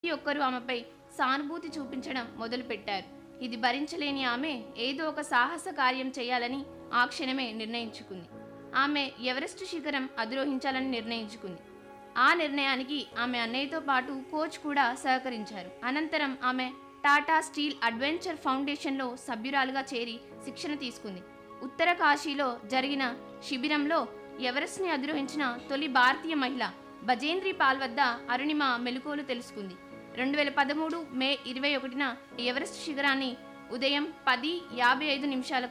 ఒక్కరూ ఆమెపై సానుభూతి చూపించడం మొదలుపెట్టారు ఇది భరించలేని ఆమె ఏదో ఒక సాహస కార్యం చేయాలని ఆ క్షణమే నిర్ణయించుకుంది ఆమె ఎవరెస్ట్ శిఖరం అధిరోహించాలని నిర్ణయించుకుంది ఆ నిర్ణయానికి ఆమె అన్నయ్యతో పాటు కోచ్ కూడా సహకరించారు అనంతరం ఆమె టాటా స్టీల్ అడ్వెంచర్ ఫౌండేషన్లో సభ్యురాలుగా చేరి శిక్షణ తీసుకుంది ఉత్తర కాశీలో జరిగిన శిబిరంలో ఎవరెస్ట్ని అధిరోహించిన తొలి భారతీయ మహిళ బజేంద్రి పాల్ వద్ద అరుణిమ మెలకువలు తెలుసుకుంది రెండు వేల పదమూడు మే ఇరవై ఒకటిన ఎవరెస్ట్ శిఖరాన్ని ఉదయం పది యాభై ఐదు నిమిషాలకు